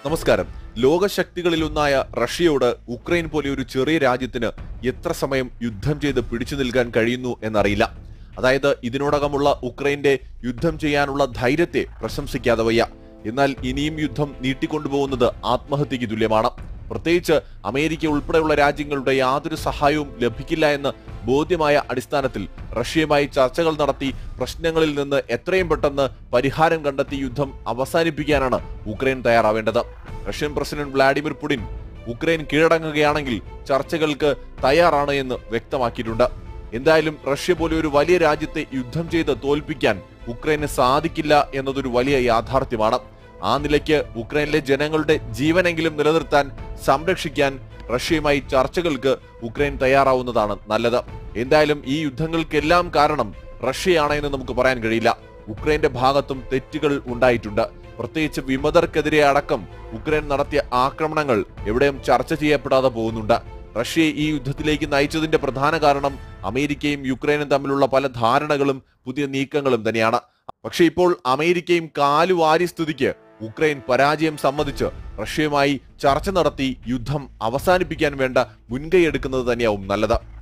നമസ്കാരം ലോകശക്തികളിലൊന്നായ റഷ്യയോട് ഉക്രൈൻ പോലെ ഒരു ചെറിയ രാജ്യത്തിന് എത്ര സമയം യുദ്ധം ചെയ്ത് പിടിച്ചു നിൽക്കാൻ കഴിയുന്നു എന്നറിയില്ല അതായത് ഇതിനോടകമുള്ള ഉക്രൈന്റെ യുദ്ധം ചെയ്യാനുള്ള ധൈര്യത്തെ പ്രശംസിക്കാതെ വയ്യ എന്നാൽ ഇനിയും യുദ്ധം നീട്ടിക്കൊണ്ടുപോകുന്നത് ആത്മഹത്യക്ക് തുല്യമാണ് പ്രത്യേകിച്ച് അമേരിക്ക ഉൾപ്പെടെയുള്ള രാജ്യങ്ങളുടെ യാതൊരു സഹായവും ലഭിക്കില്ല എന്ന് ബോധ്യമായ അടിസ്ഥാനത്തിൽ റഷ്യയുമായി ചർച്ചകൾ നടത്തി പ്രശ്നങ്ങളിൽ നിന്ന് എത്രയും പെട്ടെന്ന് പരിഹാരം കണ്ടെത്തി യുദ്ധം അവസാനിപ്പിക്കാനാണ് ഉക്രൈൻ തയ്യാറാവേണ്ടത് Russian president Vladimir Putin Ukraine കീഴടങ്ങുകയാണെങ്കിൽ ചർച്ചകൾക്ക് തയ്യാറാണ് എന്ന് വ്യക്തമാക്കിയിട്ടുണ്ട് എന്തായാലും റഷ്യ പോലെ ഒരു വലിയ രാജ്യത്തെ യുദ്ധം ചെയ്ത് തോൽപ്പിക്കാൻ ഉക്രൈന് സാധിക്കില്ല എന്നതൊരു വലിയ യാഥാർത്ഥ്യമാണ് ആ നിലയ്ക്ക് ഉക്രൈനിലെ ജനങ്ങളുടെ ജീവനെങ്കിലും നിലനിർത്താൻ സംരക്ഷിക്കാൻ റഷ്യയുമായി ചർച്ചകൾക്ക് ഉക്രൈൻ തയ്യാറാവുന്നതാണ് നല്ലത് എന്തായാലും ഈ യുദ്ധങ്ങൾക്കെല്ലാം കാരണം റഷ്യയാണ് എന്ന് നമുക്ക് പറയാൻ കഴിയില്ല ഉക്രൈന്റെ ഭാഗത്തും തെറ്റുകൾ ഉണ്ടായിട്ടുണ്ട് പ്രത്യേകിച്ച് വിമതർക്കെതിരെ അടക്കം ഉക്രൈൻ നടത്തിയ ആക്രമണങ്ങൾ എവിടെയും ചർച്ച ചെയ്യപ്പെടാതെ പോകുന്നുണ്ട് റഷ്യയെ ഈ യുദ്ധത്തിലേക്ക് നയിച്ചതിന്റെ പ്രധാന കാരണം അമേരിക്കയും യുക്രൈനും തമ്മിലുള്ള പല ധാരണകളും പുതിയ നീക്കങ്ങളും തന്നെയാണ് പക്ഷെ ഇപ്പോൾ അമേരിക്കയും കാലുവാരി സ്ഥിതിക്ക് ഉക്രൈൻ പരാജയം സമ്മതിച്ച് റഷ്യയുമായി ചർച്ച നടത്തി യുദ്ധം അവസാനിപ്പിക്കാൻ വേണ്ട മുൻകൈ എടുക്കുന്നത് തന്നെയാവും നല്ലത്